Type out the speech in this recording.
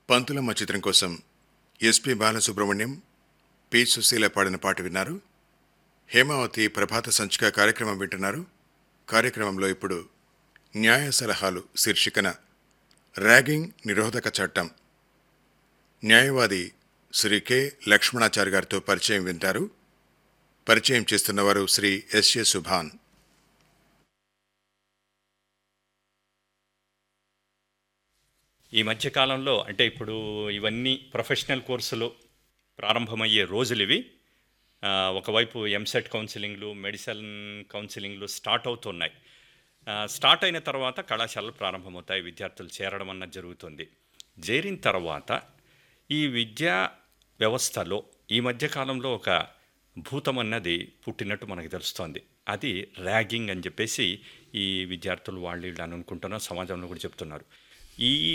పంతులమ్మ చిత్రం కోసం SP Balasubrahmanyam P Susheela పాడిన పాట విన్నారు హేమావతి ప్రభాత సంచిక కార్యక్రమం వింటున్నారు కార్యక్రమంలో ఇప్పుడు న్యాయ సలహాలు శీర్షికన ర్యాగింగ్ నిరోధక చట్టం న్యాయవాది శ్రీ కె లక్ష్మణాచారి గారితో పరిచయం వింటారు పరిచయం చేస్తున్నవారు శ్రీ ఎస్ఏ సుభాన్ ఈ మధ్య కాలంలో అంటే ఇప్పుడు ఇవన్నీ ప్రొఫెషనల్ కోర్సులు ప్రారంభమయ్యే రోజులు ఇవి ఆ, ఒకవైపు ఎంసెట్ కౌన్సిలింగ్లు మెడిసిన్ కౌన్సిలింగ్లు స్టార్ట్ అవుతున్నాయి ఆ, స్టార్ట్ అయిన తర్వాత కళాశాలలు ప్రారంభమవుతాయి విద్యార్థులు చేరడం అన్నది జరుగుతుంది చేరిన తర్వాత ఈ విద్యా వ్యవస్థలో ఈ మధ్య కాలంలో ఒక భూతం అన్నది పుట్టినట్టు మనకు తెలుస్తోంది అది ర్యాగింగ్ అని చెప్పేసి ఈ విద్యార్థులు వాళ్ళు వీళ్ళు అని అనుకుంటున్న సమాజంలో కూడా చెప్తున్నారు ఈ